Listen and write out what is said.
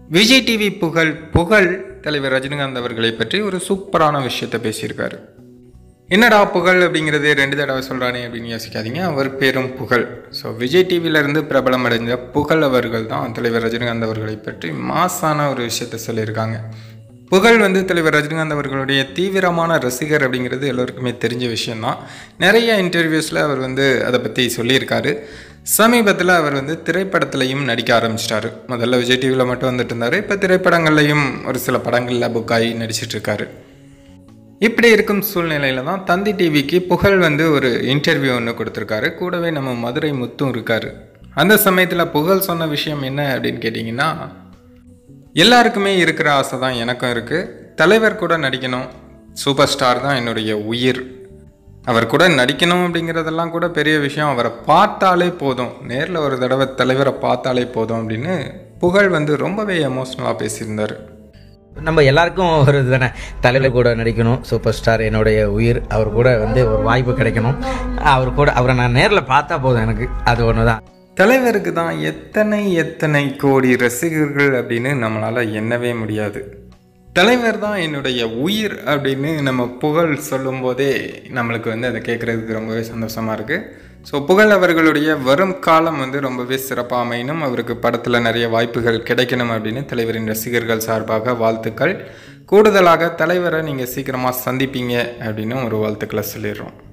Vijay TV புகழ் புகழ் தலைவர் ரஜினிகாந்த் அவர்களை பற்றி ஒரு சூப்பரான விஷயத்தை பேசியிருக்காரு என்னடா புகழ் அப்படிங்கிறது ரெண்டு தடவை சொல்கிறானே அப்படின்னு யோசிக்காதீங்க அவர் பேரும் புகழ் ஸோ விஜய் டிவியிலேருந்து பிரபலம் அடைஞ்ச புகழ் அவர்கள் தான் தலைவர் ரஜினிகாந்த் அவர்களை பற்றி மாசான ஒரு விஷயத்தை சொல்லியிருக்காங்க புகழ் வந்து தலைவர் ரஜினிகாந்த் அவர்களுடைய தீவிரமான ரசிகர் அப்படிங்கிறது எல்லோருக்குமே தெரிஞ்ச விஷயம்தான் நிறைய இன்டர்வியூஸில் அவர் வந்து அதை பற்றி சொல்லியிருக்காரு சமீபத்தில் அவர் வந்து திரைப்படத்துலையும் நடிக்க ஆரம்பிச்சிட்டாரு முதல்ல விஜய் டிவியில் மட்டும் வந்துட்டு இருந்தார் இப்போ திரைப்படங்கள்லையும் ஒரு சில படங்களில் புக் ஆகி நடிச்சிட்டு இருக்காரு இப்படி இருக்கும் சூழ்நிலையில தான் தந்தி டிவிக்கு புகழ் வந்து ஒரு இன்டர்வியூ ஒன்று கொடுத்துருக்காரு கூடவே நம்ம மதுரை முத்தும் இருக்காரு அந்த சமயத்தில் புகழ் சொன்ன விஷயம் என்ன அப்படின்னு கேட்டிங்கன்னா எல்லாருக்குமே இருக்கிற ஆசை தான் எனக்கும் இருக்குது தலைவர் கூட நடிக்கணும் சூப்பர் ஸ்டார் தான் என்னுடைய உயிர் அவர் கூட நடிக்கணும் அப்படிங்கிறதெல்லாம் கூட பெரிய விஷயம் அவரை பார்த்தாலே போதும் நேரில் ஒரு தடவை தலைவரை பார்த்தாலே போதும் அப்படின்னு புகழ் வந்து ரொம்பவே எமோஷ்னலாக பேசியிருந்தார் நம்ம எல்லாருக்கும் ஒரு இதுதானே தலைவர் கூட நடிக்கணும் சூப்பர் ஸ்டார் என்னுடைய உயிர் அவர் கூட வந்து ஒரு வாய்ப்பு கிடைக்கணும் அவர் கூட அவரை நான் நேரில் பார்த்தா போதும் எனக்கு அது ஒன்று தான் தலைவருக்கு தான் எத்தனை எத்தனை கோடி ரசிகர்கள் அப்படின்னு நம்மளால் எண்ணவே முடியாது தலைவர் தான் என்னுடைய உயிர் அப்படின்னு நம்ம புகழ் சொல்லும்போதே நம்மளுக்கு வந்து அதை கேட்குறதுக்கு ரொம்பவே சந்தோஷமாக இருக்குது ஸோ புகழ் அவர்களுடைய வரும் காலம் வந்து ரொம்பவே சிறப்பாக அமையணும் அவருக்கு படத்தில் நிறைய வாய்ப்புகள் கிடைக்கணும் அப்படின்னு தலைவரின் ரசிகர்கள் சார்பாக வாழ்த்துக்கள் கூடுதலாக தலைவரை நீங்கள் சீக்கிரமாக சந்திப்பீங்க அப்படின்னு ஒரு வாழ்த்துக்களை சொல்லிடுறோம்